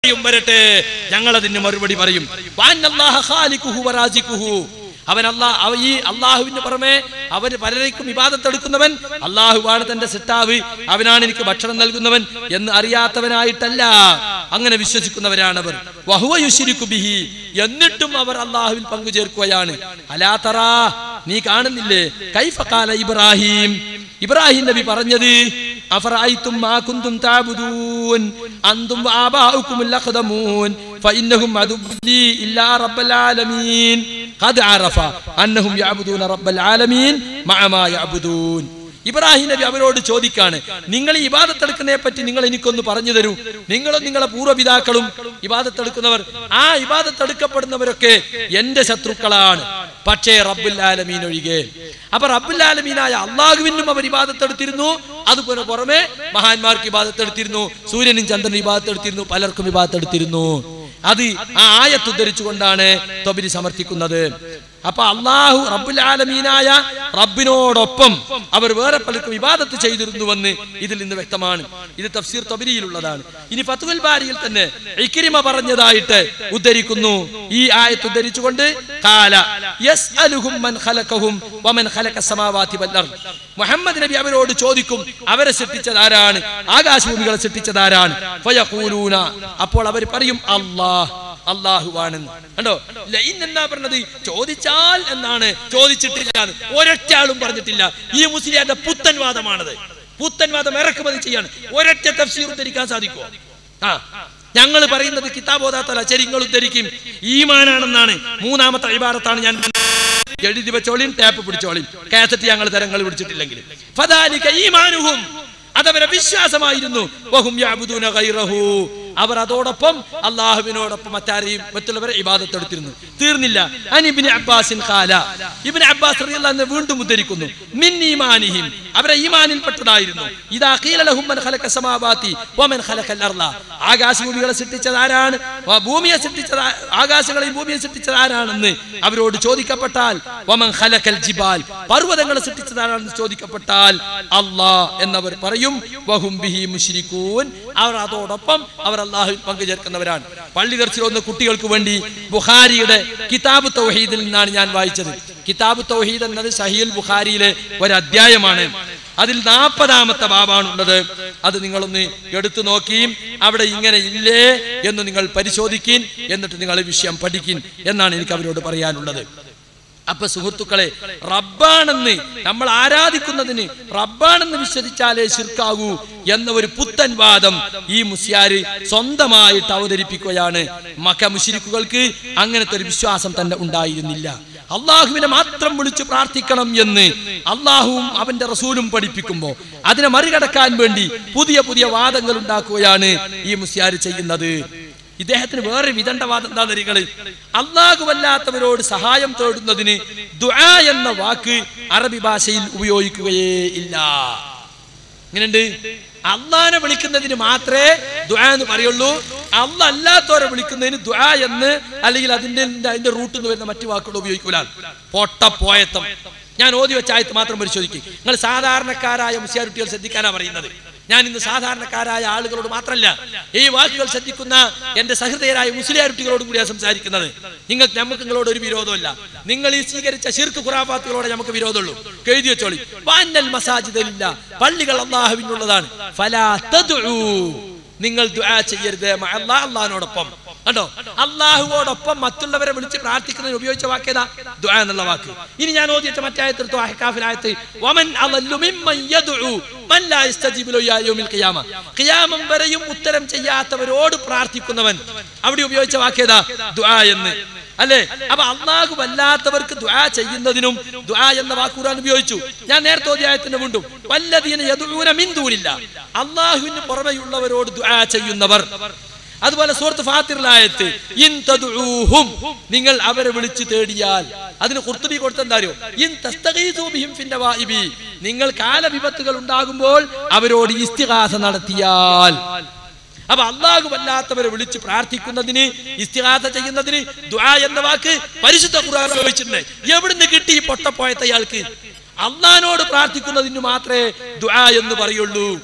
സമയം വരട്ടെ ഞങ്ങൾ അതിന് മറുപടി പറയും വാനല്ലാഹ ഖാലിഖുഹു വറാസിഖുഹു. അവൻ അല്ലാ അവ ഈ അള്ളാഹുവിന് പുറമെ അവന് പലരേക്കും വിവാദത്തെടുക്കുന്നവൻ അള്ളാഹുവാണ് തന്റെ സിട്ടാവ് അവനാണ് എനിക്ക് ഭക്ഷണം നൽകുന്നവൻ എന്ന് അറിയാത്തവനായിട്ടല്ല അങ്ങനെ വിശ്വസിക്കുന്നവരാണവർ വഹുവ യുശ്രിക്കു ബിഹി എന്നിട്ടും അവർ അള്ളാഹുവിൽ പങ്കുചേർക്കുകയാണ് അലാതറാ നീ കാണുന്നില്ലേ കൈഫക്കാല ഇബ്രാഹിം ഇബ്രാഹിം നബി പറഞ്ഞത് അഫറഅയ്തും മാ കുന്തും തഅബുദൂൻ അന്തും വആബാഉകുമുൽ അഖദമൂൻ ഫഇന്നഹും അദുബ്ലി ഇല്ലാ റബ്ബൽ ആലമീൻ ഖദ് അറഫ അന്നഹും യഅബുദൂന റബ്ബൽ ആലമീൻ മഅ മാ യഅബുദൂൻ ഇബ്രാഹിം നബി അവരോട് ചോദിക്കാണ് നിങ്ങൾ ഈ ഇബാദത്തെടുക്കുന്നതിനെ പറ്റി നിങ്ങൾ എനിക്കൊന്ന് പറഞ്ഞു തരൂ നിങ്ങളും നിങ്ങളെ പൂർവ്വപിതാക്കളും ഇബാദത്തെടുക്കുന്നവർ ആ ഇബാദത്തെടുക്കപ്പെടുന്നവരൊക്കെ എന്റെ ശത്രുക്കളാണ് പക്ഷേ റബ്ബുൽ ആലമീൻ ഒഴികെ അപ്പൊ റബ്ബുൽ ആലമീനായ അള്ളാഹുവിനും അവർ ഇബാദത്തെടുത്തിരുന്നു അതുപോലെ പുറമെ മഹാന്മാർക്ക് ഇബാദത്തെടുത്തിരുന്നു സൂര്യനും ചന്ദ്രനും ഇബാദത്തെടുത്തിരുന്നു പലർക്കും ഇബാദത്തെടുത്തിരുന്നു അത് ആ ആയത്ത് ഉദ്ധരിച്ചുകൊണ്ടാണ് തൊബിരി സമർത്ഥിക്കുന്നത് അപ്പൊ അള്ളാഹു റബ്ബുൽ ആലമീനായ റബ്ബിനോടൊപ്പം അവർ വേറെ പലർക്കും വിവാദത്ത് ചെയ്തിരുന്നുവെന്ന് ഇതിൽ നിന്ന് വ്യക്തമാണ് ഇത് തഫ്സീർ തൊബിരിയിലുള്ളതാണ് ഇനി ഫത്തുൽ ബാരിയിൽ തന്നെ ഇക്രിമ പറഞ്ഞതായിട്ട് ഉദ്ധരിക്കുന്നു ഈ ആയത്ത് ഉദ്ധരിച്ചുകൊണ്ട് കാല യസ്അലുഹും മൻ ഖലഖഹും വമൻ ഖലഖ സമാവാതി വൽ അർദ് മുഹമ്മദ് നബി അവരോട് ചോദിക്കും അവരെ സൃഷ്ടിച്ചതാരാണ് ആകാശഭൂമികളെ സൃഷ്ടിച്ചതാരാണ് ഫയഖൂലൂന അപ്പോൾ അവർ പറയും അല്ലാഹ് അള്ളാഹുവാണെന്ന് കണ്ടോ ലൈൻ എന്നാ പറഞ്ഞത് ചോദിച്ചാൽ എന്നാണ് ചോദിച്ചിട്ടില്ല എന്ന്. ഒരൊറ്റ ആളും പറഞ്ഞിട്ടില്ല ഈ മുസ്ലിയാന്റെ പുത്തൻവാദമാണത് പുത്തൻവാദം ഇറക്കുമതി ചെയ്യാണ് ഒരൊറ്റ തഫ്സീർ ഉദ്ധരിക്കാൻ സാധിക്കുമോ ആ ഞങ്ങൾ പറയുന്നത് കിതാബോധാത്തല ശരി നിങ്ങൾ ഉദ്ധരിക്കും ഈമാനാണെന്നാണ് മൂന്നാമത്തെ അഭിഭാരത്താണ് ഞാൻ എഴുതി വെച്ചോളിയും ടാപ്പ് പിടിച്ചോളിയും കാസറ്റ് ഞങ്ങൾ തരങ്ങൾ പിടിച്ചിട്ടില്ലെങ്കിൽ ഫദാലിക ഈമാനുഹും അതവരെ വിശ്വാസമായിരുന്നു വഹും യഅബുദൂന ഗൈറഹു അവർ അതോടൊപ്പം അള്ളാഹുവിനോടൊപ്പം മറ്റാരെയും മറ്റുള്ളവരെ ഇബാദത്ത് എടുത്തിരുന്നു തീർന്നില്ല അനിബിന് അബ്ബാസിൻ ഖാല ഇബ്നു അബ്ബാസ് റളിയല്ലാഹു അൻഹു വീണ്ടും ഉദ്ധരിക്കുന്നു മിൻ ഈമാനിഹിം അവരെ ഈമാനിൽപ്പെട്ടതായിരുന്നു ഇദാ ഖീല ലഹും മൻ ഖലഖ സമാവാതി വമൻ ഖലഖൽ അർള ആകാശഭൂമികളെ സൃഷ്ടിച്ചത് ആരാണ് വ- ഭൂമിയെ സൃഷ്ടിച്ചത് ആ- ആകാശങ്ങളെയും ഭൂമിയെ സൃഷ്ടിച്ചത് ആരാണെന്ന് അവരോട് ചോദിക്കപ്പെട്ടാൽ വമൻ ഖലഖൽ ജിബാൽ പർവ്വതങ്ങളെ സൃഷ്ടിച്ചത് ആരാണെന്ന് ചോദിക്കപ്പെട്ടാൽ അല്ലാ എന്നവർ പറയും വഹും ബിഹി മുശ്രിക്കൂൻ അവർ അതോടൊപ്പം അവർ അള്ളാഹുവിൽ പങ്കുചേർക്കുന്നവരാണ് പള്ളി ദർശനം ഒന്ന് കുട്ടികൾക്ക് വേണ്ടി ബുഖാരിയുടെ കിതാബ് തൗഹീദിൽ നിന്നാണ് ഞാൻ വായിച്ചത് കിതാബ് തൗഹീദ് എന്നത് സഹീൽ ബുഖാരിയിലെ ഒരു അധ്യായമാണ് അതിൽ നാൽപ്പതാമത്തെ ബാബാണുള്ളത് അത് നിങ്ങളൊന്ന് എടുത്തു നോക്കിയും അവിടെ ഇങ്ങനെ ഇല്ലേ എന്ന് നിങ്ങൾ പരിശോധിക്കിൻ എന്നിട്ട് നിങ്ങൾ ഈ വിഷയം പഠിക്കിൻ എന്നാണ് എനിക്ക് അവരോട് പറയാനുള്ളത് അപ്പൊ സുഹൃത്തുക്കളെ റബ്ബാണെന്ന് നമ്മൾ ആരാധിക്കുന്നതിന് റബ്ബാണെന്ന് വിശ്വസിച്ചാലേ ശിർക്കാകൂ എന്ന ഒരു പുത്തൻ വാദം ഈ മുസ്യാര് സ്വന്തമായിട്ട് അവതരിപ്പിക്കുകയാണ് മക്ക മുഷിരിക്കുകൾക്ക് അങ്ങനത്തെ ഒരു വിശ്വാസം തന്നെ ഉണ്ടായിരുന്നില്ല അള്ളാഹുവിനെ മാത്രം വിളിച്ച് പ്രാർത്ഥിക്കണം എന്ന് അള്ളാഹുവും അവന്റെ റസൂലും പഠിപ്പിക്കുമ്പോൾ അതിനെ മറികടക്കാൻ വേണ്ടി പുതിയ പുതിയ വാദങ്ങൾ ഉണ്ടാക്കുകയാണ് ഈ മുസ്യാര് ചെയ്യുന്നത് ഇദ്ദേഹത്തിന് വേറെ വിദണ്ഡവാദം എന്താ നിങ്ങള് അല്ലാഹുവല്ലാത്തവരോട് സഹായം തേടുന്നതിന് ദുആ എന്ന വാക്ക് അറബി ഭാഷയിൽ ഉപയോഗിക്കുകയേ ഇല്ല ഇങ്ങനെയുണ്ട് അള്ളാനെ വിളിക്കുന്നതിന് മാത്രമേ ദുആ എന്ന് പറയുള്ളൂ അല്ല അല്ലാത്തവരെ വിളിക്കുന്നതിന് ദുആ എന്ന് അല്ലെങ്കിൽ അതിന്റെ അതിന്റെ റൂട്ടിൽ നിന്ന് വരുന്ന മറ്റു വാക്കുകൾ ഉപയോഗിക്കൂല പൊട്ട പോയത്തം ഞാൻ ഓതി വെച്ച ആയത്ത് മാത്രം പരിശോധിക്കും നിങ്ങൾ സാധാരണക്കാരായ മുസ്യാരുട്ടികൾ ശ്രദ്ധിക്കാനാ പറയുന്നത് ഞാൻ ഇന്ന് സാധാരണക്കാരായ ആളുകളോട് മാത്രമല്ല ഈ വാക്കുകൾ ശ്രദ്ധിക്കുന്ന എന്റെ സഹൃദയരായ മുസ്ലിയാരുട്ടികളോടും കൂടിയാണ് സംസാരിക്കുന്നത് നിങ്ങൾക്ക് നമുക്ക് നിങ്ങളോട് ഒരു വിരോധമല്ല നിങ്ങൾ ഈ സ്വീകരിച്ച ശിർക്ക് ഖുറാഫാത്തുകളോടെ നമുക്ക് വിരോധമുള്ളൂ എഴുതി വെച്ചോളി വാന്നൽ മസാജിദില്ല പള്ളികൾ അള്ളാഹുവിനുള്ളതാണ് ഫലാ തദ്ഉ നിങ്ങൾ ദുആ ചെയ്യരുത് മഅ അല്ലാഹ് അള്ളാഹിനോടൊപ്പം കണ്ടോ അള്ളാഹുവോടൊപ്പം മറ്റുള്ളവരെ വിളിച്ച് പ്രാർത്ഥിക്കുന്നതിന് ഉപയോഗിച്ച വാക്കേതാ ദുആ എന്നുള്ള വാക്ക് ഇനി ഞാൻ ഓതിയിട്ട് മറ്റായത്തെടുത്തു അഹ്കാഫിലായത്ത് വമൻ അളല്ലു മിമ്മൻ യദ്ഉ മൻ ലാ യസ്തജീബു ലഹു യാ യൗമിൽ ഖിയാമ ഖിയാമം വരെയും ഉത്തരം ചെയ്യാത്തവരോട് പ്രാർത്ഥിക്കുന്നവൻ അവിടെ ഉപയോഗിച്ച വാക്കേതാ ദുആ എന്ന് അല്ലേ അപ്പൊ അള്ളാഹു വല്ലാത്തവർക്ക് ദുആ ചെയ്യുന്നതിനും ദുആ എന്ന വാക്ക് ഖുർആൻ ഉപയോഗിച്ചു ഞാൻ നേരത്തെ ഓതിയായത്തിന്റെ വീണ്ടും വല്ലതീന യദൂന മിൻ ദൂനില്ല അള്ളാഹുവിന് പുറമെയുള്ളവരോട് ദുആ ചെയ്യുന്നവർ അതുപോലെ സൂറത്ത് ഫാത്തിറിലായത്ത് ഇൻ തദ്ഉഹും നിങ്ങൾ അവരെ വിളിച്ചു തേടിയാൽ അതിന് ഖുർത്തുബി കൊടുത്ത എന്താ അറിയോ ഇൻ തസ്തഗീസു ബിഹിം ഫിൻ നവാഇബി നിങ്ങൾ കാലവിപത്തുകൾ ഉണ്ടാകുമ്പോൾ അവരോട് ഇസ്തിഗാസ നടത്തിയാൽ അപ്പൊ അള്ളാഹു വല്ലാത്തവരെ വിളിച്ച് പ്രാർത്ഥിക്കുന്നതിന് ഇസ്തിഹാസ ചെയ്യുന്നതിന് ദുആ എന്ന വാക്ക് പരിശുദ്ധ ഖുർആൻ ഉപയോഗിച്ചിട്ടുണ്ട് എവിടുന്ന് കിട്ടി ഈ പൊട്ടപ്പോയത്തെ അയാൾക്ക് അള്ളഹാനോട് പ്രാർത്ഥിക്കുന്നതിന് മാത്രമേ ദുആ എന്ന് പറയുള്ളൂ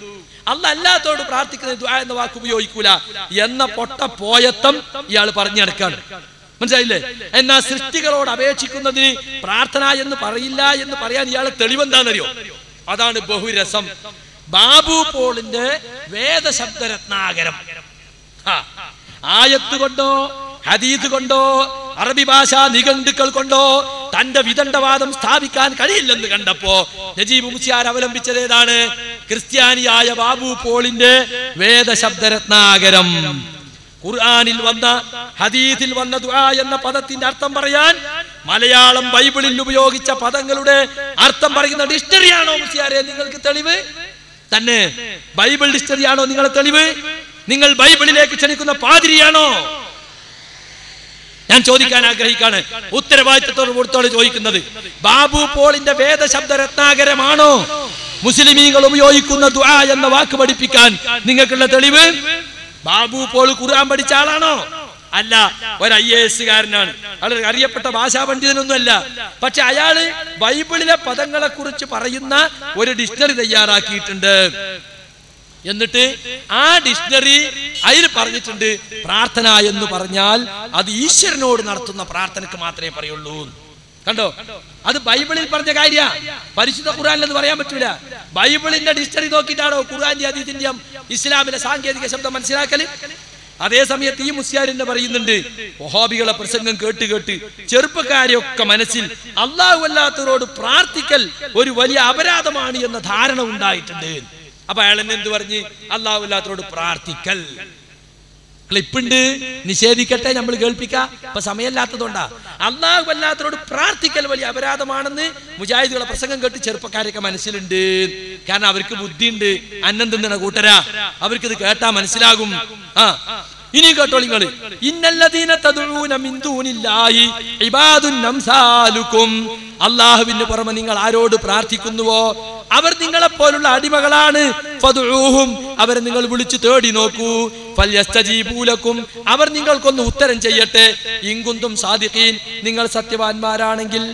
അല്ല അല്ലാത്തോട് പ്രാർത്ഥിക്കുന്ന ദുആ എന്ന വാക്ക് ഉപയോഗിക്കൂല എന്ന പൊട്ട പോയത്തം ഇയാൾ പറഞ്ഞു നടക്കാണ് മനസ്സിലായില്ലേ എന്നാ സൃഷ്ടികളോട് അപേക്ഷിക്കുന്നതിന് പ്രാർത്ഥന എന്ന് പറയില്ല എന്ന് പറയാൻ ഇയാളെ തെളിവെന്താണെന്നറിയോ അതാണ് ബഹുരസം ബാബു പോളിന്റെ വേദശബ്ദരത്നാകരം ആ, ആയത്ത് കൊണ്ടോ ഹദീദ് കൊണ്ടോ അറബി ഭാഷാ നിഘണ്ടുക്കൾ കൊണ്ടോ തന്റെ വിദണ്ഡവാദം സ്ഥാപിക്കാൻ കഴിയില്ലെന്ന് കണ്ടപ്പോ നജീബ് മുസിയാർ അവലംബിച്ചത് ഏതാണ് ക്രിസ്ത്യാനിയായ ബാബു പോളിന്റെ വേദശബ്ദരത്നാകരം ഖുർആനിൽ വന്ന ഹദീസിൽ വന്ന ദുആ എന്ന പദത്തിന്റെ അർത്ഥം പറയാൻ മലയാളം ബൈബിളിൽ ഉപയോഗിച്ച പദങ്ങളുടെ അർത്ഥം പറയുന്ന ഡിക്ഷണറിയാണോ മുസിയാരെ നിങ്ങൾക്ക് തെളിവ് തന്നെ ബൈബിൾ ഡിക്ഷണറിയാണോ നിങ്ങളെ തെളിവ് നിങ്ങൾ ബൈബിളിലേക്ക് ക്ഷണിക്കുന്ന പാതിരിയാണോ ഞാൻ ചോദിക്കാൻ ആഗ്രഹിക്കാണ് ഉത്തരവാദിത്തത്തോട് കൊടുത്തോട് ചോദിക്കുന്നത് ബാബു പോളിന്റെ വേദശബ്ദ രത്നാകരമാണോ മുസ്ലിമീങ്ങൾ ഉപയോഗിക്കുന്ന ദുആ എന്ന വാക്ക് പഠിപ്പിക്കാൻ നിങ്ങൾക്കുള്ള തെളിവ് ബാബു പോൾ ഖുർആൻ പഠിച്ച ആളാണോ അല്ല ഒരു ഐ എ എസ് കാരനാണ് അയാൾ അറിയപ്പെട്ട ഭാഷാ പണ്ഡിതനൊന്നുമല്ല പക്ഷെ അയാള് ബൈബിളിലെ പദങ്ങളെ കുറിച്ച് പറയുന്ന ഒരു ഡിക്ഷണറി തയ്യാറാക്കിയിട്ടുണ്ട് എന്നിട്ട് ആ ഡിക്ഷണറി അതിൽ പറഞ്ഞിട്ടുണ്ട് പ്രാർത്ഥന എന്ന് പറഞ്ഞാൽ അത് ഈശ്വരനോട് നടത്തുന്ന പ്രാർത്ഥനക്ക് മാത്രമേ പറയുള്ളൂ കണ്ടോ അത് ബൈബിളിൽ പറഞ്ഞ കാര്യ പരിശുദ്ധ ഖുർആനിൽ എന്ന് പറയാൻ പറ്റൂല ബൈബിളിന്റെ ഡിക്ഷണറി നോക്കിയിട്ടാണോ ഖുർആന്റെ അതീതിന്റെയും ഇസ്ലാമിലെ സാങ്കേതിക ശബ്ദം മനസ്സിലാക്കല് അതേ സമയത്ത് ഈ മുസ്ലിയാരിന്റെ പറയുന്നുണ്ട് വഹാബികളെ പ്രസംഗം കേട്ട് കേട്ട് ചെറുപ്പക്കാരെയൊക്കെ മനസ്സിൽ അള്ളാഹു അല്ലാത്തവരോട് പ്രാർത്ഥിക്കൽ ഒരു വലിയ അപരാധമാണ് എന്ന ധാരണ ഉണ്ടായിട്ടുണ്ട് അപ്പൊ അയാൾ എന്നെ എന്ത് പറഞ്ഞ് അള്ളാഹു അല്ലാത്തവരോട് പ്രാർത്ഥിക്കൽ ക്ലിപ്പുണ്ട് നിഷേധിക്കട്ടെ നമ്മൾ കേൾപ്പിക്കാം ഇപ്പൊ സമയമില്ലാത്തതുകൊണ്ടാ അള്ളാഹു അല്ലാത്തവരോട് പ്രാർത്ഥിക്കൽ വലിയ അപരാധമാണെന്ന് മുജാഹിദുകളെ പ്രസംഗം കേട്ട് ചെറുപ്പക്കാരൊക്കെ മനസ്സിലുണ്ട് കാരണം അവർക്ക് ബുദ്ധിയുണ്ട് അന്നം തിന്നണ കൂട്ടരാ അവർക്ക് ഇത് കേട്ടാ മനസ്സിലാകും ആ ഇനി കേട്ടോ നിങ്ങൾ ഇന്നല്ലദീന തദഊന മിൻ ദൂനില്ലാഹി ഇബാദുൻ അംസാലുക്കും അള്ളാഹുവിന് പുറമെ നിങ്ങൾ ആരോട് പ്രാർത്ഥിക്കുന്നുവോ അവർ നിങ്ങളെ പോലുള്ള അടിമകളാണ് ഫദ്ഊഹും അവരെ നിങ്ങൾ വിളിച്ചു തേടി നോക്കൂ ഫല്യസ്തജീബൂലക്കും അവർ നിങ്ങൾക്കൊന്ന് ഉത്തരം ചെയ്യട്ടെ ഇങ്കുന്തും സാദിഖീൻ നിങ്ങൾ സത്യവാന്മാരാണെങ്കിൽ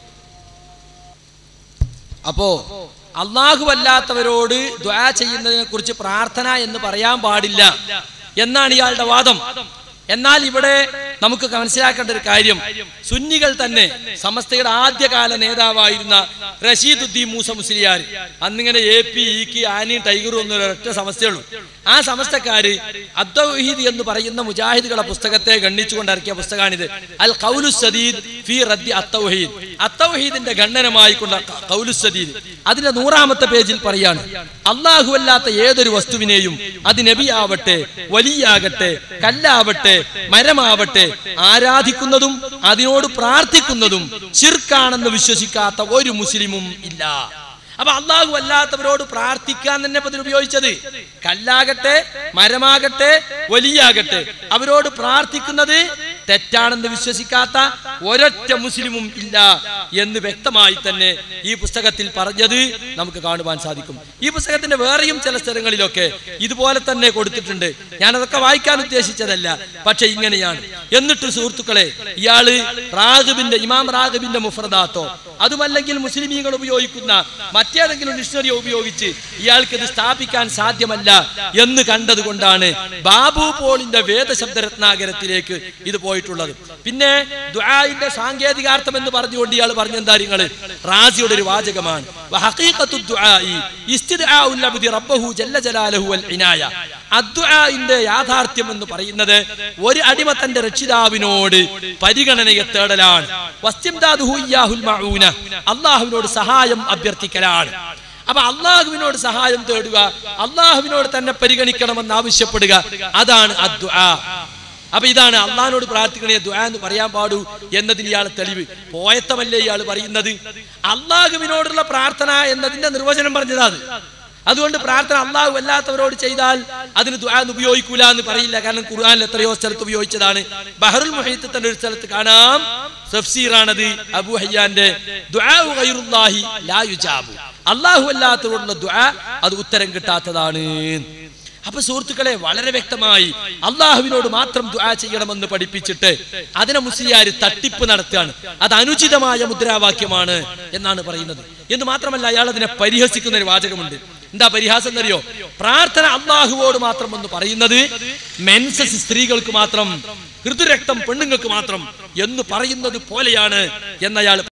അപ്പോ അള്ളാഹു അല്ലാത്തവരോട് ദ്വാ ചെയ്യുന്നതിനെ കുറിച്ച് പ്രാർത്ഥന എന്ന് പറയാൻ പാടില്ല എന്നാണ് ഇയാളുടെ വാദം എന്നാൽ ഇവിടെ നമുക്ക് മനസ്സിലാക്കേണ്ട ഒരു കാര്യം സുന്നികൾ തന്നെ സമസ്തയുടെ ആദ്യകാല നേതാവായിരുന്ന റഷീദുദ്ദീൻ മൂസ മുസ്ലിയാർ അന്നിങ്ങനെ എ പി ഇക്ക് ആനി ടൈഗറും ഒന്നും ഒരൊറ്റ സമസ്തയുള്ളൂ ആ സമസ്തക്കാര് അദ്ദൗഹീദ് എന്ന് പറയുന്ന മുജാഹിദുകളെ പുസ്തകത്തെ ഗണ്ണിച്ചുകൊണ്ട് ഇറക്കിയ പുസ്തകമാണിത് അൽ കൗലു സദീദ് ഫി റദ്ദി അത്തൗഹീദ് അത്തൗഹീദിന്റെ ഖണ്ഡനമായിക്കൊണ്ട് കൗലു സദീദ് അതിന്റെ നൂറാമത്തെ പേജിൽ പറയാണ് അള്ളാഹു അല്ലാത്ത ഏതൊരു വസ്തുവിനെയും അത് നബിയാവട്ടെ വലിയാകട്ടെ കല്ലാവട്ടെ മരമാവട്ടെ ആരാധിക്കുന്നതും അതിനോട് പ്രാർത്ഥിക്കുന്നതും ശിർക്കാണെന്ന് വിശ്വസിക്കാത്ത ഒരു മുസ്ലിമും ഇല്ല അപ്പൊ അള്ളാഹു അല്ലാത്തവരോട് പ്രാർത്ഥിക്കാൻ തന്നെ ഇപ്പൊ ഇതിൽ ഉപയോഗിച്ചത് കല്ലാകട്ടെ മരമാകട്ടെ വലിയാകട്ടെ അവരോട് പ്രാർത്ഥിക്കുന്നത് തെറ്റാണെന്ന് വിശ്വസിക്കാത്ത ഒരൊറ്റ മുസ്ലിമും ഇല്ല എന്ന് വ്യക്തമായി തന്നെ ഈ പുസ്തകത്തിൽ പറഞ്ഞത് നമുക്ക് കാണുവാൻ സാധിക്കും ഈ പുസ്തകത്തിന്റെ വേറെയും ചില സ്ഥലങ്ങളിലൊക്കെ ഇതുപോലെ തന്നെ കൊടുത്തിട്ടുണ്ട് ഞാൻ അതൊക്കെ വായിക്കാൻ ഉദ്ദേശിച്ചതല്ല പക്ഷെ ഇങ്ങനെയാണ് എന്നിട്ട് സുഹൃത്തുക്കളെ ഇയാള് റാഗിബിന്റെ ഇമാം റാഗിബിന്റെ മുഫ്രദാത്തോ അതുമല്ലെങ്കിൽ മുസ്ലിമീങ്ങൾ ഉപയോഗിക്കുന്ന മറ്റേതെങ്കിലും ഡിക്ഷണറിയോ ഉപയോഗിച്ച് ഇയാൾക്ക് ഇത് സ്ഥാപിക്കാൻ സാധ്യമല്ല എന്ന് കണ്ടതുകൊണ്ടാണ് ബാബു പോളിന്റെ വേദശബ്ദരത്നാകരത്തിലേക്ക് ഇത് പോയിട്ടുള്ളത് പിന്നെ ദുആഇന്റെ സാങ്കേതികാർത്ഥം എന്ന് പറഞ്ഞുകൊണ്ട് ഇയാൾ പറഞ്ഞെന്താ നിങ്ങള് റാസിയുടെ ഒരു വാചകമാണ് വഹഖീഖത്തു ദുആഇ ഇസ്തിദ്ആഉൽ അബ്ദി റബ്ബഹു ജല്ല ജലാലഹു വൽ ഇനായ അദ്ദുആഇന്റെ യാഥാർത്ഥ്യം എന്ന് പറയുന്നത് ഒരു അടിമ തന്റെ രക്ഷിതാവിനോട് പരിഗണനയെ തേടലാണ് വസ്തിംദാദുഹു ഇയ്യാഹുൽ മഊന അള്ളാഹുവിനോട് സഹായം അഭ്യർത്ഥിക്കലാണ് അപ്പൊ അള്ളാഹുവിനോട് സഹായം തേടുക അള്ളാഹുവിനോട് തന്നെ പരിഗണിക്കണമെന്ന് ആവശ്യപ്പെടുക അതാണ് അദ്ദുആ അപ്പൊ ഇതാണ് അള്ളഹാനോട് പ്രാർത്ഥിക്കണേ ദുആ എന്ന് പറയാൻ പാടൂ എന്നതിന് ഇയാൾ തെളിവ് പോയത്തമല്ലേ ഇയാൾ പറയുന്നത് അള്ളാഹുവിനോടുള്ള പ്രാർത്ഥന എന്നതിന്റെ നിർവചനം പറഞ്ഞതാ അത് അതുകൊണ്ട് പ്രാർത്ഥന അള്ളാഹു അല്ലാത്തവരോട് ചെയ്താൽ അതിന് ദുആ എന്ന് ഉപയോഗിക്കൂല എന്ന് പറയില്ല കാരണം ഖുർആനിൽ എത്രയോ സ്ഥലത്ത് ഉപയോഗിച്ചതാണ് ബഹറുൽ മുഹീത്ത് തന്നെ ഒരു സ്ഥലത്ത് കാണാം തഫ്സീറാണത് അബു ഹയ്യാന്റെ ദുആഉ ഗൈറുല്ലാഹി ലാ യുജാബു അള്ളാഹു അല്ലാത്തവരോടുള്ള ദുആ അത് ഉത്തരം കിട്ടാത്തതാണ് അപ്പൊ സുഹൃത്തുക്കളെ വളരെ വ്യക്തമായി അള്ളാഹുവിനോട് മാത്രം ദുആ ചെയ്യണമെന്ന് പഠിപ്പിച്ചിട്ട് അതിനെ മുസ്ലിയാര് തട്ടിപ്പ് നടത്തുകയാണ് അത് അനുചിതമായ മുദ്രാവാക്യമാണ് എന്നാണ് പറയുന്നത് എന്ന് മാത്രമല്ല അയാൾ അതിനെ പരിഹസിക്കുന്ന ഒരു വാചകമുണ്ട് എന്താ പരിഹാസം എന്നറിയോ പ്രാർത്ഥന അള്ളാഹുവോട് മാത്രം എന്ന് പറയുന്നത് മെൻസസ് സ്ത്രീകൾക്ക് മാത്രം ഋതുരക്തം പെണ്ണുങ്ങൾക്ക് മാത്രം എന്ന് പറയുന്നത് പോലെയാണ് എന്നയാൾ